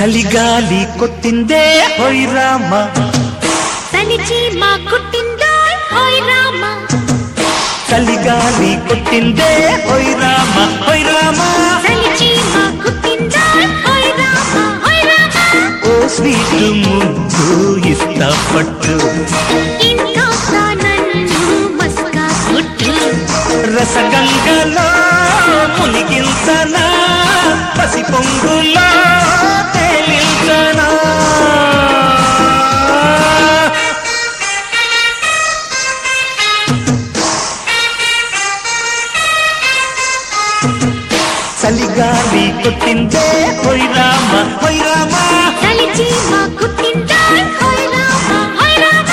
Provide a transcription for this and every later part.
చలిగాలి కొట్టిందే హోయ్ రామ తలిచి మా కుట్టిందో హోయ్ రామ చలిగాలి కొట్టిందే హోయ్ రామ హోయ్ రామ తలిచి మా కుట్టిందో హోయ్ రామ హోయ్ రామ ఓ స్వీట్ ముద్దు ఇష్టపట్టు ఇంకాస్త నన్ను మస్కా కుట్టు రసగంగలో మునిగించనా పసి పొంగులో తేలించనా చలిగాలి కొట్టిందే హోయ్ రామ హోయ్ రామ తలిచి మా కుట్టిందో హోయ్ రామ హోయ్ రామ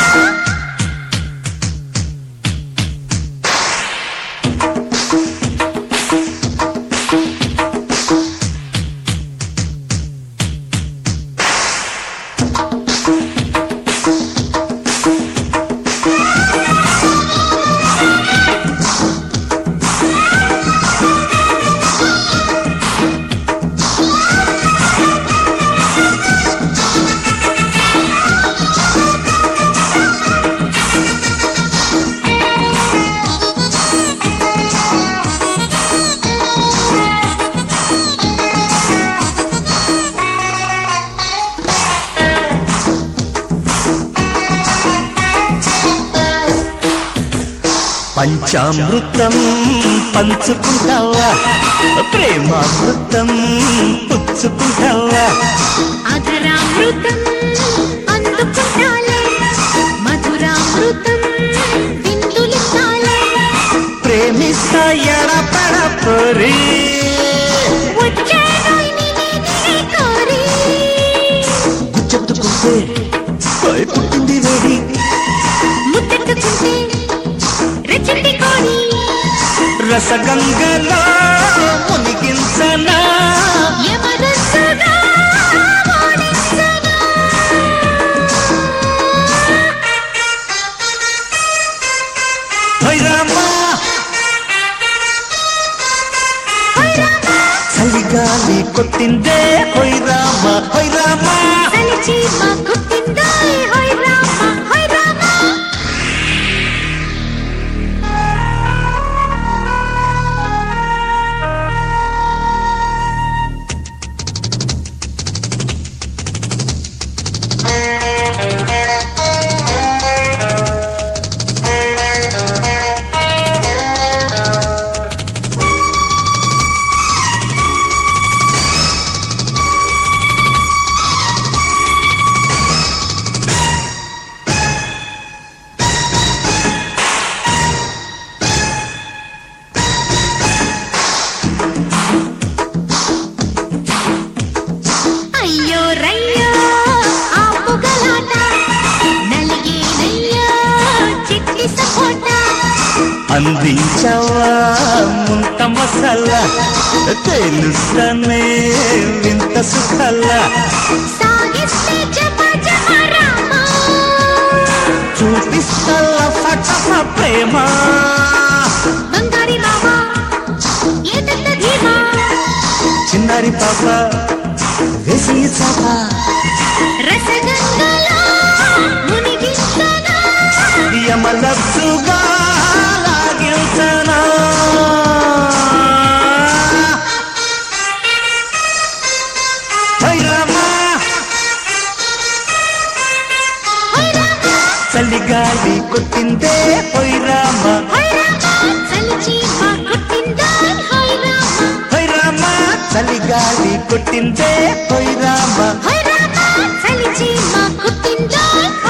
పంచామృతం పంచుకుంటావా ప్రేమామృతం పుచ్చుకుంటావా అధరామృతం అందుకుంటాలే మధురామృతం విందులిస్తాలే ప్రేమిస్తా ఎడపడ పొరి వచ్చేనోయ్ నినే నినే కోరి గుచ్చెత్తుకుంటే పై పుట్టింది వేడి ముద్దెట్టుకుంటే రెచ్చటి కోరి రసగంగలో మునిగించనా యమరసుగా వాడించనా భైరమ్మా చలిగాలి కొట్టిందే హొయ్ రామ హొయ్ రామ తలిచి మా కుట్టిందో హోయ్ రామ హోయ్ రామ అయ్యో రయ్యో ఆ పొగలాట నలిగేనయ్యో చిట్టి సపోటా అందించవా ముంత మసాలా తెలుసనే వింత సుఖాలా సాగిస్తే జప జప రామ చూపిస్తా ఫటఫ ప్రేమ బంగారి రామ ఏటంత ధీమా చిన్నారి పాప వేసి చాప రసగంగలో మునిగించనా యమలబ్సుగా లాగించనా భైరమా హోయ్ రామ చలిగాలి కొట్టిందే హొయ్ రామ హోయ్ రామ చలిచి మా కుట్టిందో హోయ్ రామ హొయ్ రామ చలిగాలి కొట్టిందే హొయ్ రామ హోయ్ రామ చలిచి మా కుట్టిందో